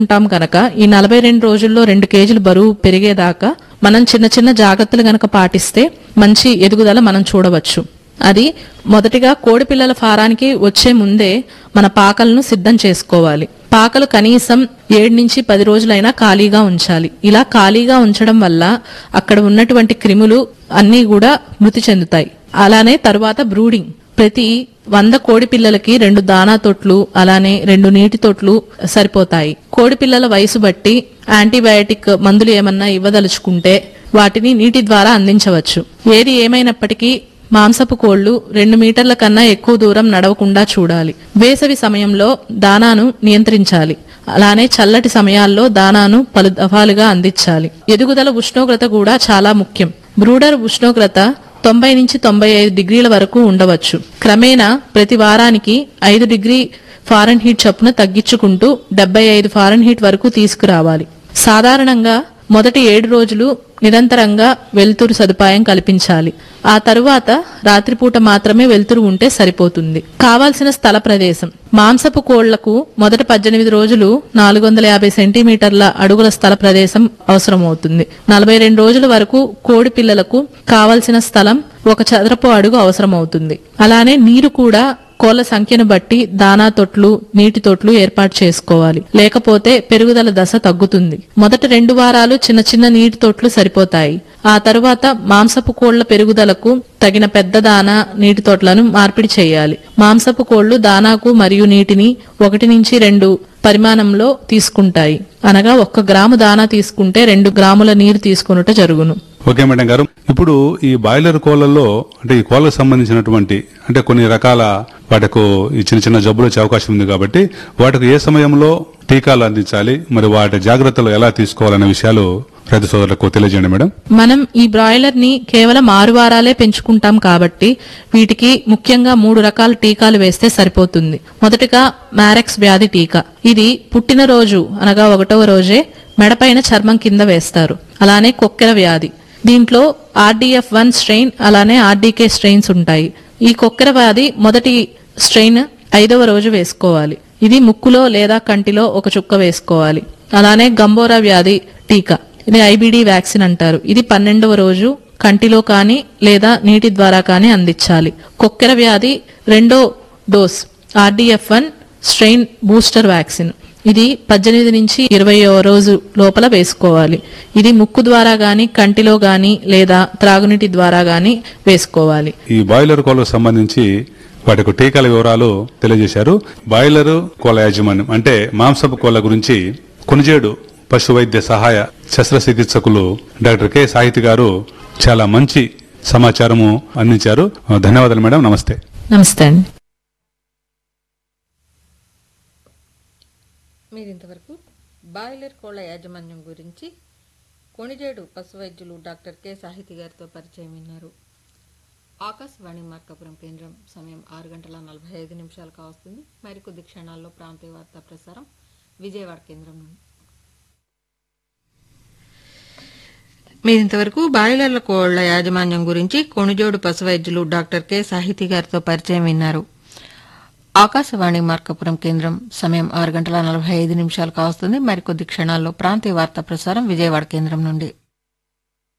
ఉంటాం కనుక ఈ నలభై రెండు రోజుల్లో రెండు కేజీలు బరువు పెరిగేదాకా మనం చిన్న చిన్న జాగ్రత్తలు గనక పాటిస్తే మంచి ఎదుగుదల మనం చూడవచ్చు అది మొదటిగా కోడి పిల్లల ఫారానికి వచ్చే ముందే మన పాకలను సిద్ధం చేసుకోవాలి పాకలు కనీసం ఏడు నుంచి పది రోజులైనా ఖాళీగా ఉంచాలి ఇలా ఖాళీగా ఉంచడం వల్ల అక్కడ ఉన్నటువంటి క్రిములు అన్నీ కూడా మృతి చెందుతాయి అలానే తర్వాత బ్రూడింగ్ ప్రతి వంద కోడి పిల్లలకి రెండు దానా తొట్లు అలానే రెండు నీటి తొట్లు సరిపోతాయి కోడి పిల్లల వయసు బట్టి యాంటీబయాటిక్ మందులు ఏమన్నా ఇవ్వదలుచుకుంటే వాటిని నీటి ద్వారా అందించవచ్చు ఏది ఏమైనప్పటికీ మాంసపు కోళ్లు రెండు మీటర్ల కన్నా ఎక్కువ దూరం నడవకుండా చూడాలి వేసవి సమయంలో దానాను నియంత్రించాలి అలానే చల్లటి సమయాల్లో దానాను పలు దఫాలుగా అందించాలి ఎదుగుదల ఉష్ణోగ్రత కూడా చాలా ముఖ్యం బ్రూడర్ ఉష్ణోగ్రత తొంభై నుంచి తొంభై ఐదు డిగ్రీల వరకు ఉండవచ్చు క్రమేణా ప్రతి వారానికి ఐదు డిగ్రీ ఫారెన్ హీట్ చొప్పున తగ్గించుకుంటూ డెబ్బై ఐదు ఫారెన్ హీట్ వరకు తీసుకురావాలి సాధారణంగా మొదటి ఏడు రోజులు నిరంతరంగా వెలుతురు సదుపాయం కల్పించాలి ఆ తరువాత రాత్రిపూట మాత్రమే వెలుతురు ఉంటే సరిపోతుంది కావాల్సిన స్థల ప్రదేశం మాంసపు కోళ్లకు మొదటి పద్దెనిమిది రోజులు నాలుగు వందల యాభై సెంటీమీటర్ల అడుగుల స్థల ప్రదేశం అవసరమవుతుంది నలభై రెండు రోజుల వరకు కోడి పిల్లలకు కావలసిన స్థలం ఒక చదరపు అడుగు అవసరమవుతుంది అలానే నీరు కూడా కోళ్ల సంఖ్యను బట్టి దానా తొట్లు నీటి తొట్లు ఏర్పాటు చేసుకోవాలి లేకపోతే పెరుగుదల దశ తగ్గుతుంది మొదటి రెండు వారాలు చిన్న చిన్న నీటి తొట్లు సరిపోతాయి ఆ తరువాత మాంసపు కోళ్ల పెరుగుదలకు తగిన పెద్ద దానా నీటి తొట్లను మార్పిడి చేయాలి మాంసపు కోళ్లు దానాకు మరియు నీటిని ఒకటి నుంచి రెండు పరిమాణంలో తీసుకుంటాయి అనగా ఒక్క గ్రాము దానా తీసుకుంటే రెండు గ్రాముల నీరు తీసుకున్నట్టు జరుగును ఓకే మేడం గారు ఇప్పుడు ఈ బాయిలర్ కోళ్లలో అంటే ఈ కోళ్ళకు సంబంధించినటువంటి అంటే కొన్ని రకాల వాటికు ఈ చిన్న చిన్న జబ్బులు వచ్చే అవకాశం ఉంది కాబట్టి వాటికి ఏ సమయంలో టీకాలు అందించాలి మరి వాటి జాగ్రత్తలు ఎలా తీసుకోవాలనే విషయాలు రైతు సోదరులకు తెలియజేయండి మేడం మనం ఈ బ్రాయిలర్ ని కేవలం ఆరు వారాలే పెంచుకుంటాం కాబట్టి వీటికి ముఖ్యంగా మూడు రకాల టీకాలు వేస్తే సరిపోతుంది మొదటగా మ్యారెక్స్ వ్యాధి టీకా ఇది పుట్టినరోజు అనగా ఒకటవ రోజే మెడపైన చర్మం కింద వేస్తారు అలానే కొక్కెర వ్యాధి దీంట్లో ఆర్డీఎఫ్ వన్ స్ట్రెయిన్ అలానే ఆర్డీకే స్ట్రెయిన్స్ ఉంటాయి ఈ కొక్కెర వ్యాధి మొదటి స్ట్రెయిన్ ఐదవ రోజు వేసుకోవాలి ఇది ముక్కులో లేదా కంటిలో ఒక చుక్క వేసుకోవాలి అలానే గంబోరా వ్యాధి టీకా ఇది ఐబిడి వ్యాక్సిన్ అంటారు ఇది పన్నెండవ రోజు కంటిలో కానీ లేదా నీటి ద్వారా కానీ అందించాలి కొక్కెర వ్యాధి రెండో dose RDF one strain booster vaccine ఇది పద్దెనిమిది నుంచి ఇరవై రోజు లోపల వేసుకోవాలి ఇది ముక్కు ద్వారా గాని కంటిలో గాని లేదా త్రాగునీటి ద్వారా గాని వేసుకోవాలి ఈ బాయిలర్ కోళ్లకు సంబంధించి వాటికి టీకాల వివరాలు తెలియజేశారు బాయిలర్ కోళ్ళ యాజమాన్యం అంటే మాంసపు కోళ్ళ గురించి కొనిజేడు పశు వైద్య సహాయ శస్త్రచికిత్సకులు డాక్టర్ కె సాహితి గారు చాలా మంచి సమాచారము అందించారు ధన్యవాదాలు మేడం నమస్తే నమస్తే అండి మీరు ఇంతవరకు బాయిలర్ కోళ్ల యాజమాన్యం గురించి కొణిజేడు పశు వైద్యులు డాక్టర్ కె సాహితి గారితో పరిచయం విన్నారు ఆకాశవాణి మార్కాపురం కేంద్రం సమయం ఆరు గంటల నలభై ఐదు నిమిషాలు కావస్తుంది మరికొద్ది క్షణాల్లో ప్రాంతీయ వార్తా ప్రసారం విజయవాడ కేంద్రం నుండి మీరు ఇంతవరకు బాయిలర్ల కోళ్ల యాజమాన్యం గురించి కొణిజోడు పశు వైద్యులు డాక్టర్ కె సాహితి గారితో పరిచయం విన్నారు ఆకాశవాణి మార్కాపురం కేంద్రం సమయం ఆరు గంటల నలభై ఐదు నిమిషాలు కావస్తుంది మరికొద్ది క్షణాల్లో ప్రాంతీయ వార్తా ప్రసారం విజయవాడ కేంద్రం నుండి